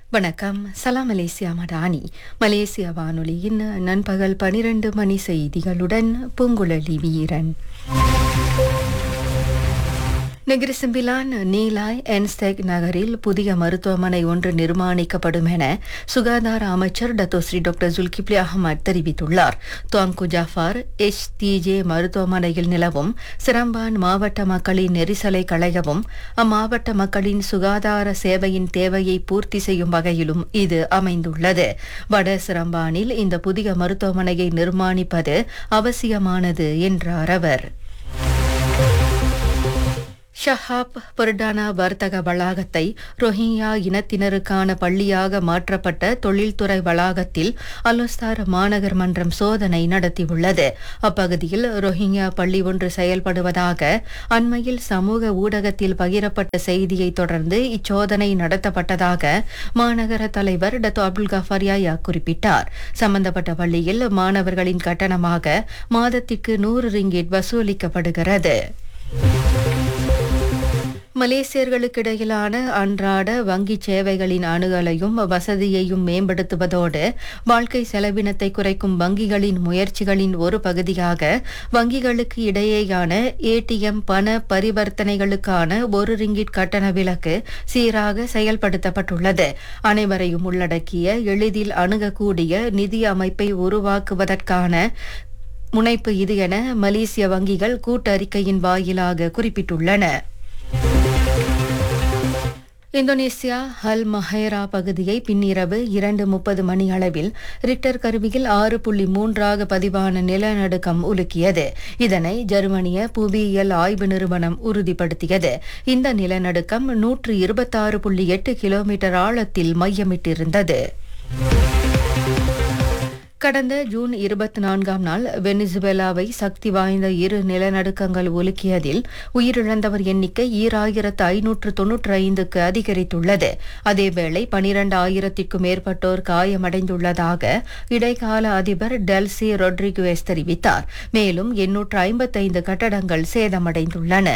வணக்கம் சலாம் மலேசியா மடானி மலேசிய வானொலியின் நண்பகல் பனிரெண்டு மணி செய்திகளுடன் பூங்குழலி வீரன் நெகிரிசிம்பிலான் நீலாய் என்ஸ்டெக் நகரில் புதிய மருத்துவமனை ஒன்று நிர்மாணிக்கப்படும் என சுகாதார அமைச்சர் டத்தோஸ்ரீ டாக்டர் ஜுல்கிப்லி அகமது தெரிவித்துள்ளார் துவாங்கு ஜாஃபார் எச் டிஜே மருத்துவமனையில் நிலவும் சிரம்பான் மாவட்ட மக்களின் நெரிசலை களையவும் அம்மாவட்ட மக்களின் சுகாதார சேவையின் தேவையை பூர்த்தி செய்யும் வகையிலும் இது அமைந்துள்ளது வட சிரம்பானில் இந்த புதிய மருத்துவமனையை நிர்மாணிப்பது அவசியமானது என்றார் அவர் ஷஹாப் பொர்டானா வர்த்தக வளாகத்தை ரோஹிங்யா இனத்தினருக்கான பள்ளியாக மாற்றப்பட்ட தொழில்துறை வளாகத்தில் அலுஸ்தார் மாநகர் மன்றம் சோதனை நடத்தியுள்ளது அப்பகுதியில் ரோஹிங்யா பள்ளி ஒன்று செயல்படுவதாக அண்மையில் சமூக ஊடகத்தில் பகிரப்பட்ட செய்தியை தொடர்ந்து இச்சோதனை நடத்தப்பட்டதாக மாநகர தலைவர் டத்தோ அப்துல் கஃபார் யாயா குறிப்பிட்டார் சம்பந்தப்பட்ட பள்ளியில் மாணவர்களின் கட்டணமாக மாதத்திற்கு நூறு ரிங்கிட் வசூலிக்கப்படுகிறது மலேசியர்களுக்கிடையிலான அன்றாட வங்கி சேவைகளின் அணுகலையும் வசதியையும் மேம்படுத்துவதோடு வாழ்க்கை செலவினத்தை குறைக்கும் வங்கிகளின் முயற்சிகளின் ஒரு பகுதியாக வங்கிகளுக்கு இடையேயான ஏடிஎம் பண பரிவர்த்தனைகளுக்கான ஒரு ரிங்கிட் கட்டண விலக்கு சீராக செயல்படுத்தப்பட்டுள்ளது அனைவரையும் உள்ளடக்கிய எளிதில் அணுகக்கூடிய நிதி அமைப்பை உருவாக்குவதற்கான முனைப்பு இது என மலேசிய வங்கிகள் கூட்டறிக்கையின் வாயிலாக குறிப்பிட்டுள்ளன இந்தோனேசியா ஹல் மஹேரா பகுதியை பின்னிரவு இரண்டு முப்பது மணி அளவில் ரிக்டர் கருவியில் ஆறு புள்ளி மூன்றாக பதிவான நிலநடுக்கம் உலுக்கியது இதனை ஜெர்மனிய புவியியல் ஆய்வு நிறுவனம் உறுதிப்படுத்தியது இந்த நிலநடுக்கம் நூற்று இருபத்தாறு புள்ளி எட்டு கிலோமீட்டர் ஆழத்தில் மையமிட்டிருந்தது கடந்த ஜூன் இருபத்தி நான்காம் நாள் வெனிசுவேலாவை சக்தி வாய்ந்த இரு நிலநடுக்கங்கள் உலுக்கியதில் உயிரிழந்தவர் எண்ணிக்கை ஈராயிரத்து ஐநூற்று தொன்னூற்றி ஐந்துக்கு அதிகரித்துள்ளது அதேவேளை பனிரண்டு ஆயிரத்திற்கும் மேற்பட்டோர் காயமடைந்துள்ளதாக இடைக்கால அதிபர் டெல்சி ரொட்ரிகுவேஸ் தெரிவித்தார் மேலும் எண்ணூற்று ஐம்பத்தைந்து கட்டடங்கள் சேதமடைந்துள்ளன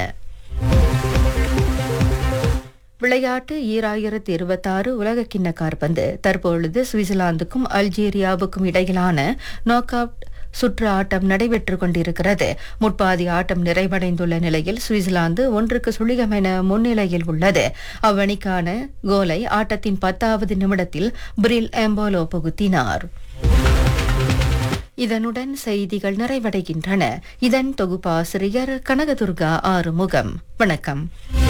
விளையாட்டு ஈராயிரத்து இருபத்தாறு உலகக்கிண்ண காற்பந்து தற்பொழுது சுவிட்சர்லாந்துக்கும் அல்ஜீரியாவுக்கும் இடையிலான நாக் அவுட் சுற்று ஆட்டம் நடைபெற்றுக் கொண்டிருக்கிறது முற்பாதி ஆட்டம் நிறைவடைந்துள்ள நிலையில் சுவிட்சர்லாந்து ஒன்றுக்கு சுழிகம் என முன்னிலையில் உள்ளது அவ்வணிக்கான கோலை ஆட்டத்தின் பத்தாவது நிமிடத்தில் பிரில் எம்போலோ புகுத்தினார் இதனுடன் செய்திகள் நிறைவடைகின்றன இதன் தொகுப்பாசிரியர் கனகதுர்கா ஆறுமுகம் வணக்கம்